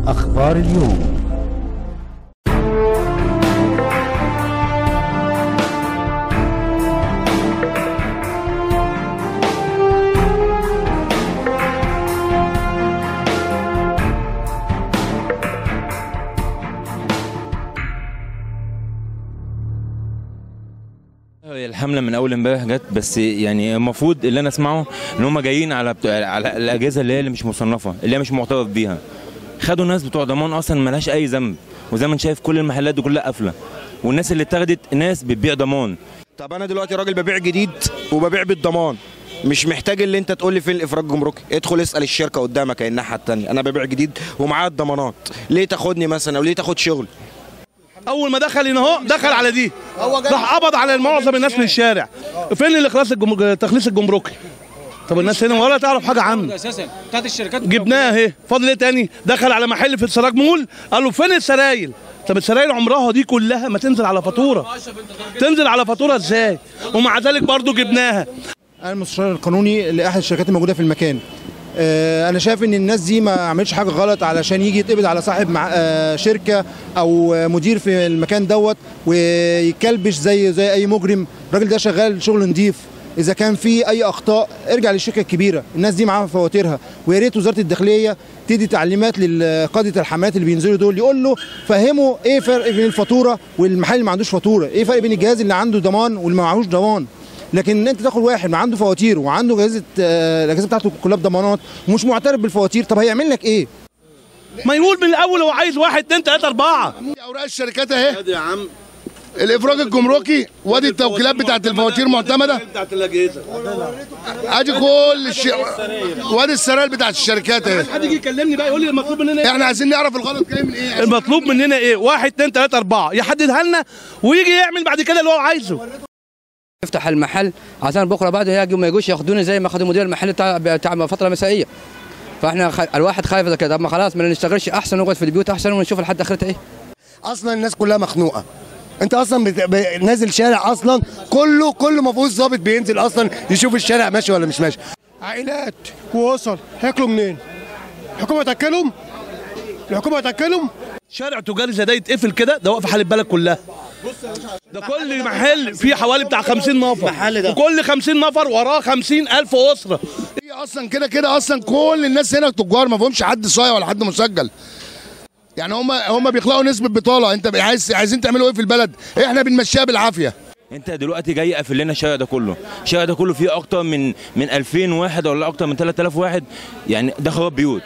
أخبار اليوم هي الحمله من اول امبارح جت بس يعني المفروض اللي انا اسمعه ان هم جايين على بتوع على الاجهزه اللي هي اللي مش مصنفه اللي هي مش معترف بيها خدوا ناس بتوع ضمان اصلا ملهاش اي ذنب وزي ما انت شايف كل المحلات دي كلها قافله والناس اللي اتاخدت ناس بتبيع ضمان طب انا دلوقتي راجل ببيع جديد وببيع بالضمان مش محتاج اللي انت تقول لي فين الافراج الجمركي ادخل اسال الشركه قدامك هي الناحيه الثانيه انا ببيع جديد ومعايا الضمانات ليه تاخدني مثلا او ليه تاخد شغل اول ما دخل هنا اهو دخل على دي راح قبض على معظم الناس في الشارع فين الاخلاص الجم... تخليص الجمركي طب الناس هنا ولا تعرف حاجه عنه اساسا بتاعت الشركات جبناه اهي فاضل ايه تاني دخل على محل في السراج مول قال له فين السرايل طب السرايل عمرها دي كلها ما تنزل على فاتوره تنزل على فاتوره ازاي ومع ذلك برضو جبناها انا المستشار القانوني لاحد الشركات الموجوده في المكان آه، انا شايف ان الناس دي ما عملتش حاجه غلط علشان يجي يتقبض على صاحب مع آه، شركه او آه، مدير في المكان دوت ويكلبش زي زي اي مجرم الراجل ده شغال شغل نظيف اذا كان في اي اخطاء ارجع للشركه الكبيره الناس دي معاها فواتيرها ويا ريت وزاره الداخليه تدي تعليمات لقاده الحملات اللي بينزلوا دول يقول له فهموا ايه فرق بين الفاتوره والمحل اللي ما عندوش فاتوره ايه فرق بين الجهاز اللي عنده ضمان واللي ما معهوش ضمان لكن انت تاخد واحد ما عنده فواتير وعنده جهازه آه، الاجهزه بتاعته كلها بضمانات ومش معترف بالفواتير طب هيعمل لك ايه؟ ما يقول من الاول هو عايز واحد اتنين تلاته اربعه اوراق الشركات اهي يا عم الافراج الجمركي وادي التوكيلات بتاعت الفواتير معتمده بتاعت الاجهزه ادي كل الش... وادي السراير بتاعت الشركات اهي حد يجي يكلمني بقى يقول لي المطلوب مننا ايه احنا عايزين نعرف الغلط جاي من ايه المطلوب مننا ايه واحد اتنين تلاته اربعه يحددها لنا ويجي يعمل بعد كده اللي هو عايزه افتح المحل عشان بكره بعده يجوا ما يجوش ياخدوني زي ما خدوا مدير المحل بتاع بتاع فتره مسائيه فاحنا خ... الواحد خايف إذا كده طب ما خلاص ما نشتغلش احسن ونقعد في البيوت احسن ونشوف لحد اخرتها ايه اصلا الناس كلها مخنوقه انت اصلا بت... ب... نازل شارع اصلا كله كله ما فيهوش ظابط بينزل اصلا يشوف الشارع ماشي ولا مش ماشي عائلات واسر هياكلوا منين؟ الحكومه تاكلهم؟ الحكومه تاكلهم؟ شارع تجاري زي ده يتقفل كده ده واقف حال البلد كلها ده كل محل فيه حوالي بتاع 50 نفر وكل 50 نفر وراه 50 ألف أسرة هي اصلا كده كده اصلا كل الناس هنا تجار ما فيهمش حد صايع ولا حد مسجل يعني هم هم بيخلقوا نسبه بطاله انت عايز عايزين تعملوا ايه في البلد احنا بنمشيها بالعافيه انت دلوقتي جاي قافل لنا الشارع ده كله الشارع ده كله فيه اكتر من من 2000 واحد ولا اكتر من 3000 واحد يعني ده خراب بيوت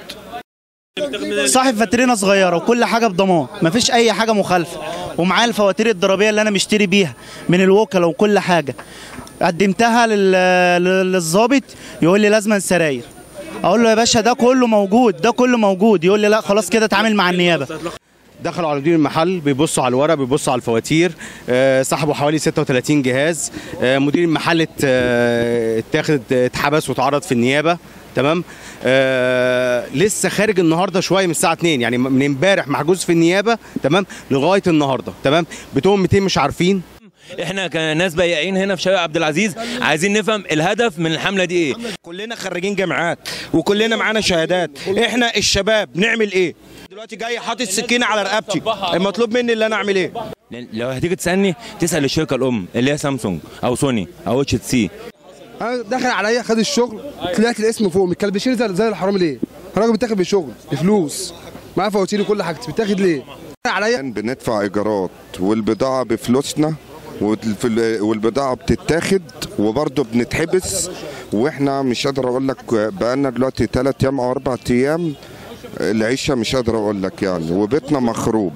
صاحب فاترينا صغيره وكل حاجه بضمان مفيش اي حاجه مخالفه ومعايا الفواتير الضريبيه اللي انا مشتري بيها من الوكلاء وكل حاجه قدمتها لل- لل- للظابط يقول لي لازم سراير اقول له يا باشا ده كله موجود ده كله موجود يقول لي لا خلاص كده اتعامل مع النيابه دخلوا على مدير المحل بيبصوا على الورق بيبصوا على الفواتير آه، سحبوا حوالي 36 جهاز آه، مدير المحل ات- آه، اتاخد اتحبس واتعرض في النيابه تمام آه لسه خارج النهارده شويه من الساعه 2 يعني من امبارح محجوز في النيابه تمام لغايه النهارده تمام بتوهم 200 مش عارفين احنا كناس بياعين هنا في شارع عبد العزيز عايزين نفهم الهدف من الحمله دي ايه كلنا خريجين جامعات وكلنا معانا شهادات احنا الشباب نعمل ايه دلوقتي جاي حاطط سكينه على رقبتي المطلوب مني اللي انا اعمل ايه لأن لو هتيجي تسالني تسال الشركه الام اللي هي سامسونج او سوني او اتش سي انا دخل عليا خد الشغل طلعت الاسم فوق متكلبشين زي زي الحرامي ليه؟ الراجل بيتاخد بالشغل بفلوس معاه فواتير وكل حاجتي بيتاخد ليه؟ عليا بندفع ايجارات والبضاعه بفلوسنا والف- والبضاعه بتتاخد وبرضه بنتحبس واحنا مش قادر اقول لك بقالنا دلوقتي ثلاث ايام او اربع ايام العيشه مش قادر اقول لك يعني وبيتنا مخروب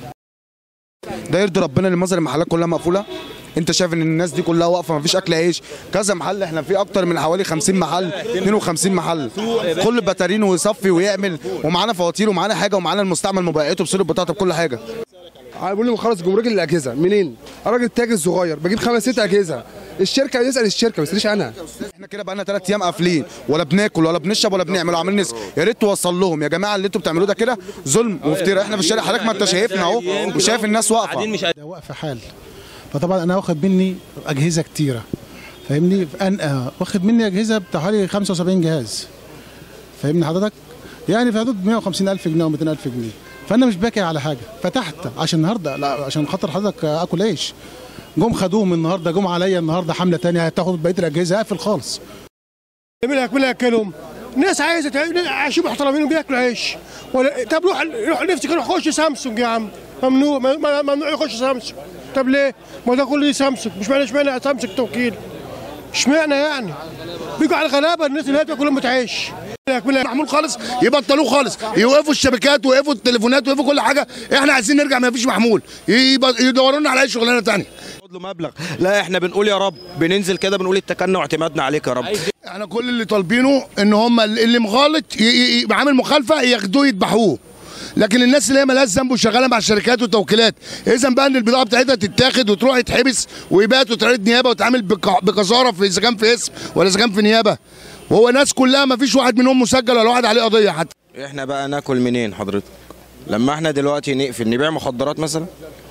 ده يرضي ربنا اللي منظر المحلات كلها مقفوله انت شايف ان الناس دي كلها واقفه مفيش اكل عيش كذا محل احنا في اكتر من حوالي 50 محل 52 محل كل باترين ويصفي ويعمل ومعانا فواتير ومعانا حاجه ومعانا المستعمل مبيعاته بصوره بطاقه بكل حاجه بيقول لي مخلص جمركي الاجهزه منين؟ راجل تاجر صغير بجيب خمس ست اجهزه الشركه يسال الشركه ما يسالش انا احنا كده بقالنا ثلاث ايام قافلين ولا بناكل ولا بنشرب ولا بنعمل وعاملين نسك يا ريت توصل لهم يا جماعه اللي انتوا بتعملوه ده كده ظلم وافتراء احنا في الشارع حضرتك ما انت شايفنا اهو وشايف الناس واقفه ده واقف حال فطبعا انا واخد مني اجهزه كتيره فاهمني انا واخد مني اجهزه بتاع حوالي 75 جهاز فاهمني حضرتك يعني في حدود 150 الف جنيه او 200 الف جنيه فانا مش باكي على حاجه فتحت عشان النهارده لا عشان خاطر حضرتك اكل عيش جم خدوهم النهارده جم عليا النهارده حمله تانية هتاخد بقيه الاجهزه اقفل خالص مين ياكل ياكلهم ناس عايزه تعيش عايشين محترمين وبياكلوا عيش ولا طب روح روح نفسك روح خش سامسونج يا عم ممنوع ممنوع ممنوع يخش سامسونج طب ليه؟ ما ده كله دي سامسونج مش معنى اشمعنى سامسونج توكيل اشمعنى يعني؟ بيجوا على الغلابه الناس اللي هي بتاكل لهم تعيش محمول خالص يبطلوه خالص يوقفوا الشبكات ويوقفوا التليفونات ويوقفوا كل حاجه احنا عايزين نرجع ما فيش محمول يبقى- يدوروا لنا على اي شغلانه ثانيه له مبلغ لا احنا بنقول يا رب بننزل كده بنقول اتكلنا واعتمدنا عليك يا رب احنا كل اللي طالبينه ان هم اللي مغالط ي- ي- ي- عامل مخالفه ياخدوه يذبحوه لكن الناس اللي هي مالهاش ذنب وشغاله مع الشركات والتوكيلات اذا بقى ان البضاعه بتاعتها تتاخد وتروح يتحبس ويبات وتعرض نيابه وتعامل بق- بقذاره في اذا كان في اسم ولا اذا كان في نيابه وهو ناس كلها ما فيش واحد منهم مسجل ولا واحد عليه قضيه حتى احنا بقى ناكل منين حضرتك لما احنا دلوقتي نقفل نبيع مخدرات مثلا